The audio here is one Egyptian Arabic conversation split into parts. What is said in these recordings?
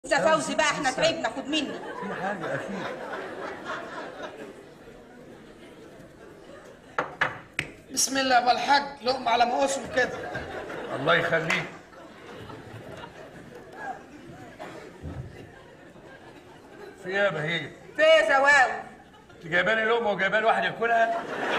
استاذ فوزي بقى احنا تعبنا خد مني في حاجة أكيد بسم الله يا أبو الحاج لقمة على موسم كده الله يخليك في ايه يا بهية؟ في إيه يا زواوي انت جايبه لي لقمه وجايبه لي واحد ياكلها؟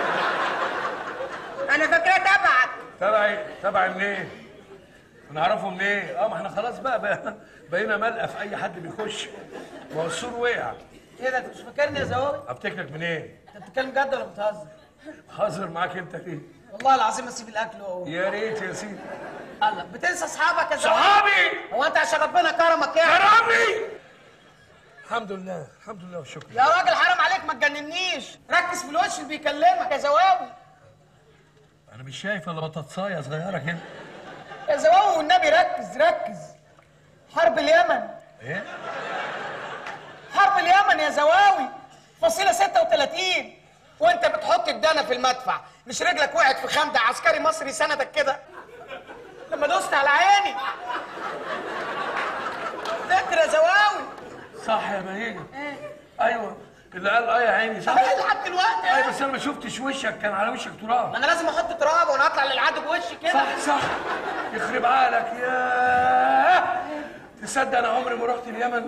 انا فاكراه تبعك تبعي تبعي منين؟ نعرفه منين؟ اه ما احنا خلاص بقى, بقى بقينا ملقى في اي حد بيخش ما هو السور وقع ايه ده انت مش فاكرني يا زواوي افتكرك منين؟ انت بتتكلم جد ولا بتهزر حاضر معاك انت ليه؟ والله العظيم اسيب الاكل واقوم يا ريت يا سيدي الله بتنسى اصحابك يا زواوي صحابي هو انت عشان ربنا كرمك يعني كرمني الحمد لله الحمد لله والشكر يا راجل حرام عليك ما تجننيش ركز في الوش اللي بيكلمك يا زواوي انا مش شايف الا بطاطسايه صغيره كده يا زواوي والنبي ركز ركز حرب اليمن ايه؟ حرب اليمن يا زواوي فصيلة 36 وانت بتحط الدنا في المدفع مش رجلك وقعت في خندق عسكري مصري سندك كده لما دوست على عيني فاكر يا زواوي صح يا بهيجة ايوه اللي قال اه يا عيني صح صحيح لحد دلوقتي ايوه بس انا ما شفتش وشك كان على وشك تراب ما انا لازم احط تراب وانا اطلع للعدو بوشي كده صح صح يخرب عقلك يا تصدق انا عمري ما رحت اليمن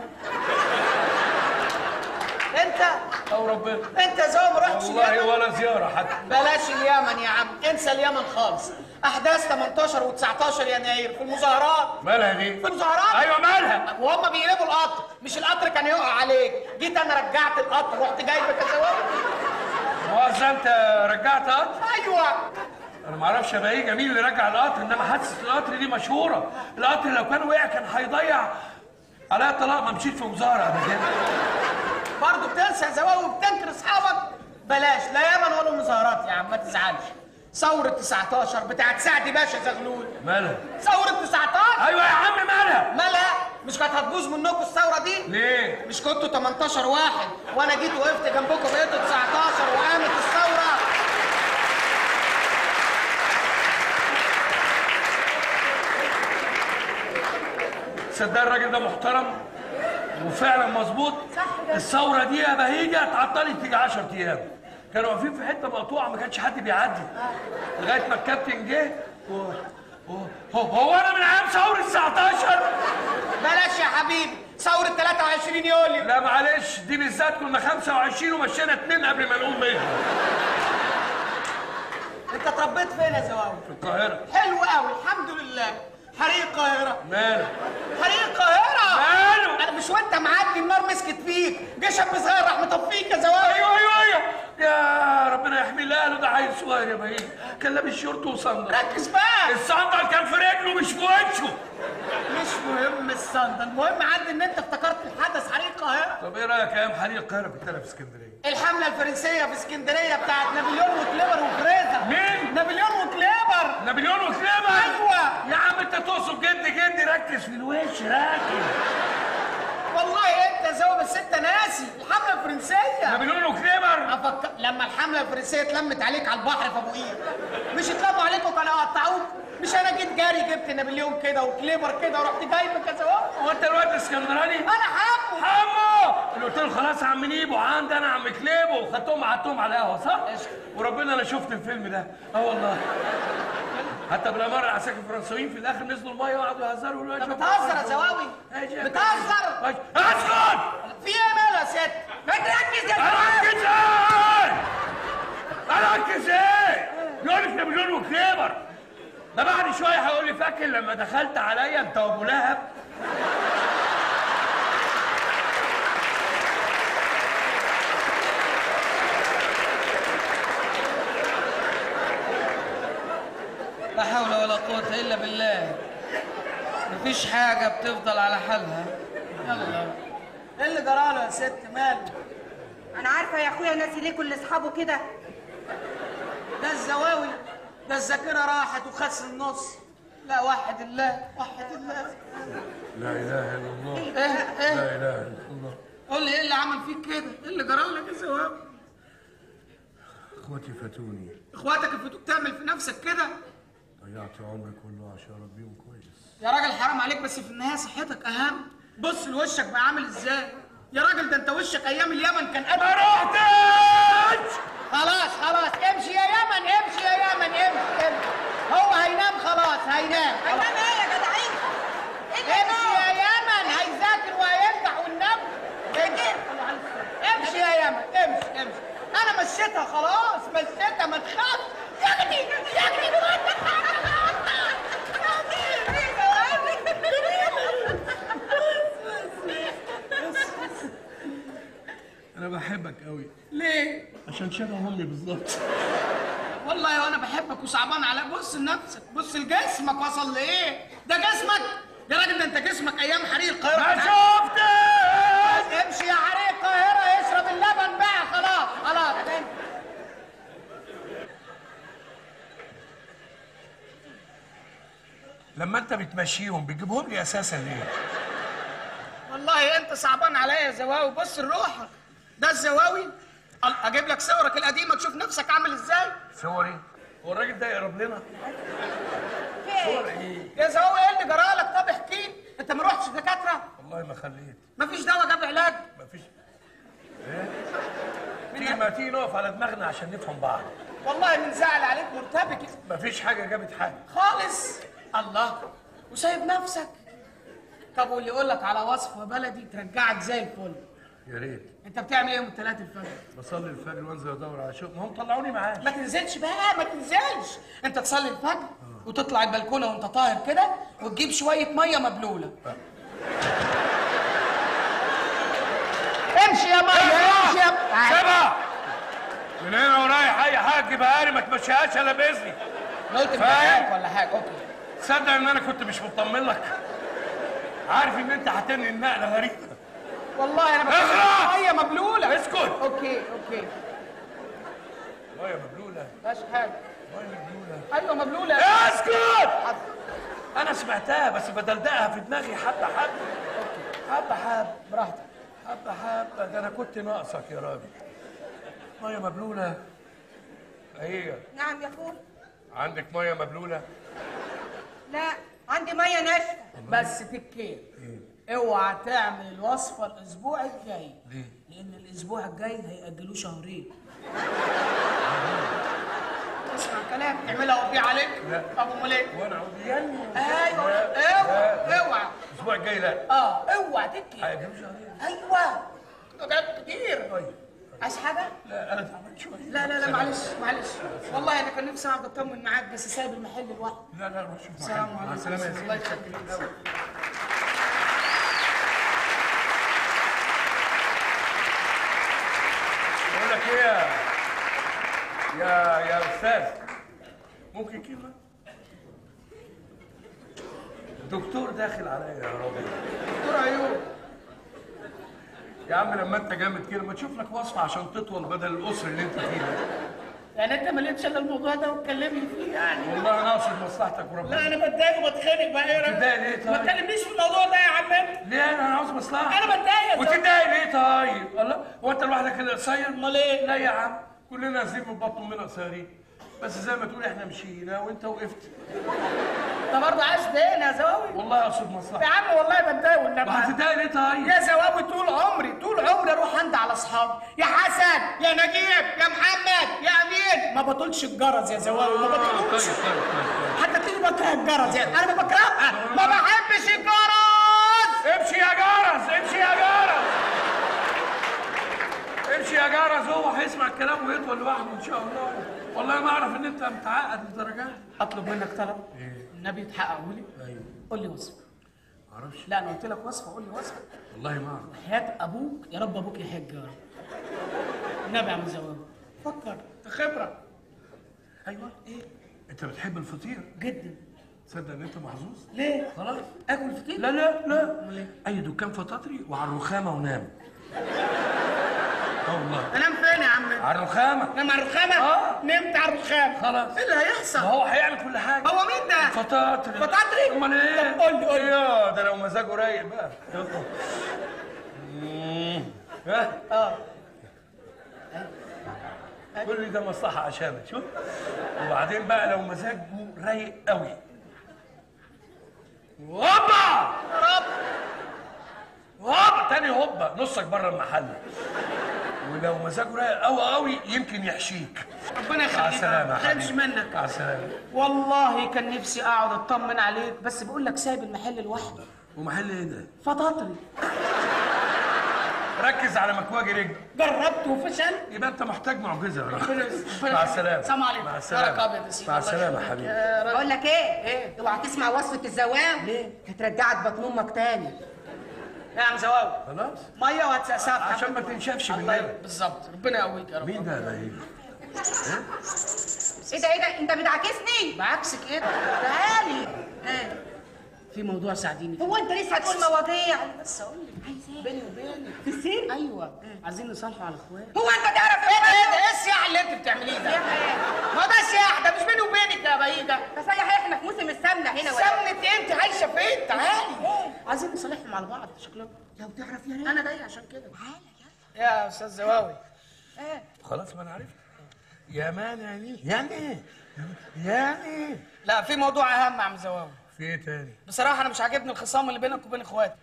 انت او ربنا انت يا زواوي ما رحتش والله اليمن ولا زياره حتى بلاش اليمن يا عم انسى اليمن خالص احداث 18 و19 يناير في المظاهرات مالها دي في المظاهرات ايوه مالها وهم بيقلبوا القطر مش القطر كان يقع عليك جيت انا رجعت القطر رحت جايبك يا زواوي مؤاخذه انت رجعت قطر ايوه انا ما اعرفش يا بهيجة مين اللي رجع القطر انما حادثه القطر دي مشهوره القطر لو كان وقع كان هيضيع عليا طلاق ما مشيت في مظاهره قبل كده برضه بتنسى يا زواوي وبتنكر اصحابك بلاش لا يمن ولا مظاهرات يا عم ما تزعلش ثورة 19 بتاعت سعد باشا زغلول مالها ثورة 19 ايوه يا عم مالها مالها مش كانت هتبوظ منكم الثورة دي؟ ليه مش كنتوا 18 واحد وانا جيت وقفت جنبكم بقيتوا 19 وقامت الثورة صدق الراجل ده محترم وفعلا مظبوط الثوره دي يا بهيجه اتعطلت تيجي 10 ايام كانوا واقفين في حته مقطوعه ما كانش حد بيعدي لغايه ما الكابتن جه و... و... هو, هو انا من ايام ثوره 19 بلاش يا حبيبي ثورة 23 يوليو لا معلش دي بالذات كنا 25 ومشينا اتنين قبل ما نقوم منها انت اتربيت فين يا زواوي؟ في القاهره حلو قوي الحمد لله حريق القاهرة ماله حريق القاهرة ماله انا مش وانت معدي النار مسكت فيك جه شاب صغير راح مطفيك يا زواوي ايوه ايوه ايوه يا ربنا يحمي له ده عيل صغير يا بهيجه كان لابس شورت وصندل ركز بقى الصندل كان في رجله مش في وشه مش مهم الصندل المهم عندي ان انت افتكرت الحدث حريق القاهرة طب ايه رايك ايام حريق القاهره كنت انا في اسكندريه الحملة الفرنسية في اسكندرية بتاعت نابليون وكليبر وفريزا مين؟ نابليون وكليبر نابليون وكليبر أيوة. يا عم انت تقصد جد جد ركز في الوش ركز والله انت يا زواوي بس انت ناسي الحملة الفرنسية نابليون وكليبر أفكر لما الحملة الفرنسية اتلمت عليك على البحر في ابو قير مش اتلموا عليك وكانوا قطعوك مش انا جيت جاري جبت نابليون كده وكليبر كده ورحت جايبك يا زواوي هو انت الواد اسكندراني انا حقه حمو اللي قلت له خلاص يا عم نيبو عندي انا عم كليبو وخدتهم قعدتهم على القهوه صح؟ قشطة. وربنا انا شفت الفيلم ده اه والله حتى بالاماره العساكر الفرنسيين في الاخر نزلوا الميه وقعدوا يهزروا يقولوا انت بتهزر يا زواوي بتهزر اسكت في ايه ماله يا ست ما تركز يا زواوي اركز ايه؟ اركز ايه؟ يقول لك نابليون وكليبر ده بعد شويه هيقول لي فاكر لما دخلت عليا انت وابو لهب لا حول ولا قوة إلا بالله مفيش حاجة بتفضل على حالها يلا ايه اللي جراله يا ست ماله انا عارفه يا اخويا ناسي ليه كل اصحابه كده ده الزواوي ده الذاكرة راحت وخس النص لا وحد الله وحد الله لا اله الا الله ايه لا ايه اله الا الله قول لي ايه اللي عمل فيك كده ايه اللي جرالك يا زواوي اخواتي فاتوني اخواتك الفتوك تعمل في نفسك كده ضيعت عمري كله عشان اربيهم كويس يا راجل حرام عليك بس في النهاية صحتك أهم بص لوشك بقى عامل ازاي يا راجل ده انت وشك ايام اليمن كان قد ما رحتش خلاص خلاص امشي يا يمن امشي يا يمن امشي امشي هو هينام خلاص هينام خلاص. هينام ايه يا جدعين؟ ايه اللي امشي هينام؟ يا يمن هيذاكر وهينجح والنبي امشي امشي يا يمن امشي امشي انا مشيتها خلاص مشيتها ما تخافش ياخدي ياخدي انا بحبك قوي ليه؟ عشان شبه امي بالظبط والله وانا بحبك وصعبان عليك بص لنفسك بص لجسمك وصل لايه؟ ده جسمك يا راجل ده انت جسمك ايام حريق القاهره ما كان شفتش امشي يا حريق القاهره اشرب اللبن بقى خلاص خلاص لما انت بتمشيهم بتجيبهم لي اساسا ليه؟ والله انت صعبان عليا يا زواوي بص لروحك ده الزواوي ال- اجيب لك صورك القديمه تشوف نفسك عامل ازاي صوري هو الراجل ده يقرب لنا صور ايه؟ يا زواوي ايه اللي جرالك طب احكي لي. انت ما رحتش دكاتره والله ما خليت مفيش دواء جاب علاج مفيش ايه؟ تيجي ما تيجي نقف على دماغنا عشان نفهم بعض والله من زعل عليك مرتبك مفيش حاجه جابت حاجه خالص الله وسايب نفسك طب واللي يقول لك على وصفه بلدي ترجعك زي الفل يا ريت انت بتعمل ايه يوم الثلاث الفجر بصلي الفجر وانزل ادور على شغل ما هم طلعوني معاش ما تنزلش بقى ما تنزلش انت تصلي الفجر وتطلع البلكونه وانت طاهر كده وتجيب شويه ميه مبلوله امشي يا ميه امشي يا سيبها من هنا ورايح اي حاجه جيبها لي ما تمشيهاش الا باذني أنا قلت فاهم؟ مضايقك ولا حاجه اوكي تصدق ان انا كنت مش مطمن لك عارف ان انت هتنقل النقله غريبه والله انا اخلع! بكلمك ميه مبلوله اسكت اوكي اوكي ميه مبلوله مفيهاش حاجه ميه مبلوله ايوه مبلوله اسكت انا سمعتها بس بدلدقها في دماغي حبه حبه حبه حبه براحتك حبه حبه ده انا كنت ناقصك يا راجل ميه مبلوله هي نعم يا اخويا عندك ميه مبلوله لا عندي ميه ناشفه بس تكير اوعى تعمل الوصفه الاسبوع الجاي ليه؟ لان الاسبوع الجاي هيأجلوه شهرين اسمع كلام اعملها وبيع عليك لا. طب امال ايه وانا عاوز يلا ايوه لا، اوعى لا. اوعى الاسبوع الجاي لا اه اوعى تكي هيجيبوا شهرين ايوه حاجات كتير طيب عايز حاجه لا انا تعبان شويه لا لا لا معلش معلش والله انا كان نفسي اقعد اطمن معاك بس سايب المحل لوحده لا لا روح شوف السلام محل. مع عليكم السلامه يا الله سيدي يخليك بقول لك ايه يا يا يا استاذ ممكن كلمه الدكتور داخل عليا يا راجل دكتور عيون يا عم لما انت جامد كده ما تشوف لك وصفه عشان تطول بدل القصر اللي انت فيه ده يعني انت ما لقيتش الا الموضوع ده وتكلمني فيه يعني والله انا اقصد مصلحتك وربنا لا انا بتضايق وبتخانق بقى ايه رأيك؟ بتتضايق ليه ما طيب؟ تكلمنيش في الموضوع ده يا عم انت ليه انا انا عاوز مصلحه انا بتضايق يا وتتضايق ليه طيب الله هو انت لوحدك اللي قصير امال ايه؟ لا يا عم كلنا نازلين من بطن امنا قصيرين بس زي ما تقول احنا مشينا وانت وقفت انت برضه عايز تضايقني يا زواوي والله اقصد يا مصلحه عم والله بتضايق والنبي وهتتضايق ليه طيب يا زواوي طول عمري طول عمري اروح عند على اصحابي يا حسن يا نجيب يا محمد يا امين ما بطولش الجرس يا زواوي ما طيب بطولش طيب طيب حتى تيجي بكره الجرس يعني انا ما بكرهها ما بحبش الجرس امشي يا جرس امشي يا جرس امشي يا جرس هو هيسمع الكلام ويطول لوحده ان شاء الله والله ما اعرف ان انت متعقد للدرجه دي اطلب منك طلب النبي يتحققه لي ايوه قول لي وصفه معرفش لا انا قلت لك وصفه قول لي وصفه والله ما اعرف حياة أبوك يا رب أبوك يحج يا رب النبي عم زواج فكر خبرة ايوه ايه انت بتحب الفطير جدا تصدق ان انت محظوظ ليه؟ خلاص آكل فطير؟ لا لا لا اي دكان فطاطري وعلى الرخامه ونام اه والله أنام فين يا عم؟ على الرخامه أنام على الرخامة؟ آه. نمت على الرخامة خلاص. إيه اللي هيحصل؟ ما هو هيعمل كل حاجه هو مين ده؟ فطاطري فطاطري؟ امال ايه طب قول لي- قول لي. يا ده لو مزاجه رايق بقى يلا. مم. ها آه كل ده مصلحه عشانك شوف وبعدين بقى لو مزاجه رايق قوي هوبا يا رب تاني هوبا نصك بره المحل ولو مزاجه رايق قوي قوي يمكن يحشيك ربنا مع يخليك السلامه يا ما تحرمش حبيبي منك مع السلامه والله كان نفسي اقعد اطمن عليك بس بقول لك سايب المحل لوحده ومحل ايه ده؟ فطاطري ركز على مكواجي رجل جربت وفشل يبقى انت محتاج معجزه يا راجل. ربنا مع السلامه سلام عليكم. مع بارك السلامه أبيض يا سيدي. مع الله السلامه يخليك. حبيبي يا رب. بقول لك ايه إيه؟ اوعى تسمع وصفه الزواج ليه؟ هترجعك بطن امك تاني يا عم زواوي خلاص ميه وهتسقسقها عشان ما تنشفش الله بالليل بالظبط ربنا يقويك يا رب مين ده ده ايه؟ ايه ده ايه ده انت بتعاكسني بعكسك ايه تعالي ايه في موضوع ساعديني فيه هو انت لسه هتقول مواضيع بس اقول لك عايز ايه بيني وبينك في السن ايوه عايزين نصالحوا على الاخوات هو انت تعرف ايه ده ايه ده ايه السياح اللي انت بتعمليه ده؟ ما هو ده سياح ده مش بيني وبينك يا بهيجة بس هي احنا في موسم السمنه هنا ولا سمنة ايه انت عايشة فين؟ تعالي عايزين نصالحهم على بعض شكلهم لو تعرف يا ريت انا جاي عشان كده تعالى يا استاذ زواوي ايه خلاص ما انا عرفت يا مان يعني يعني ايه؟ يعني لا في موضوع اهم يا عم زواوي في ايه تاني؟ بصراحة انا مش عاجبني الخصام اللي بينك وبين اخواتك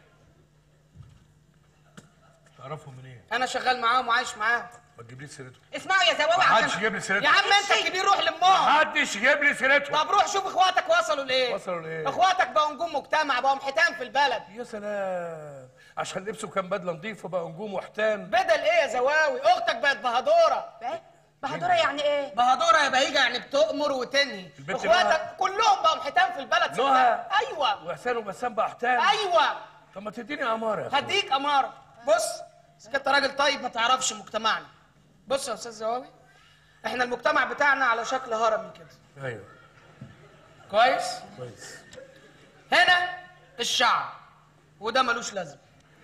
تعرفهم منين؟ انا شغال معاهم وعايش معاهم ما تجيبليش سيرتهم اسمعوا يا زواوي محدش عشان يجيب لي يا سيرتهم عم انت الكبير روح لامهم محدش يجيب لي سيرتهم طب روح شوف اخواتك وصلوا لايه وصلوا لإيه؟ اخواتك بقوا نجوم مجتمع بقوا حيتان في البلد يا سلام عشان لبسوا كان بدله نظيفه بقى نجوم وحتان بدل ايه يا زواوي اختك بقت بهدوره ايه بهدوره يعني ايه بهدوره يا بهيجة يعني بتؤمر وتنهي البنت اخواتك كلهم بقوا حيتان في البلد نهى. ايوه وحسين وبسام بقى حتان ايوه طب ما تديني اماره يا اخويا هديك اماره بص إذا كنت راجل طيب ما تعرفش مجتمعنا بص يا استاذ زواوي احنا المجتمع بتاعنا على شكل هرمي كده ايوه كويس كويس هنا الشعب وده ملوش لازمه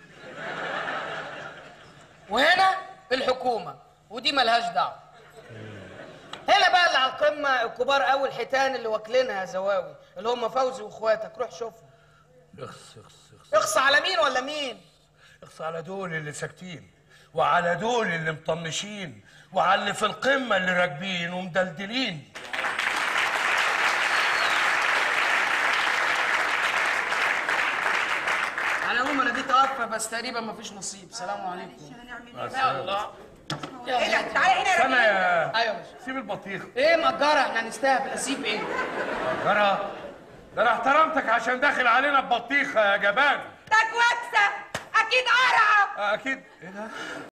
وهنا الحكومه ودي ملهاش دعوه هنا بقى اللي على القمه الكبار قوي الحيتان اللي واكلينها يا زواوي اللي هم فوزي واخواتك روح شوفهم اخس اخس اخس اخص على مين ولا مين اخس على دول اللي ساكتين وعلى دول اللي مطنشين وعلى اللي في القمه اللي راكبين ومدلدلين على العموم انا جيت اوفى بس تقريبا مفيش نصيب سلام عليكم يا الله ايه ده تعالى هنا يا استنى راجل يا ايوه يا باشا سيب البطيخ ايه مأجرة احنا هنستهبل اسيب ايه جرى ده انا احترمتك عشان داخل علينا ببطيخه يا جبان ده كوكسه اكيد قرعه اكيد ايه ده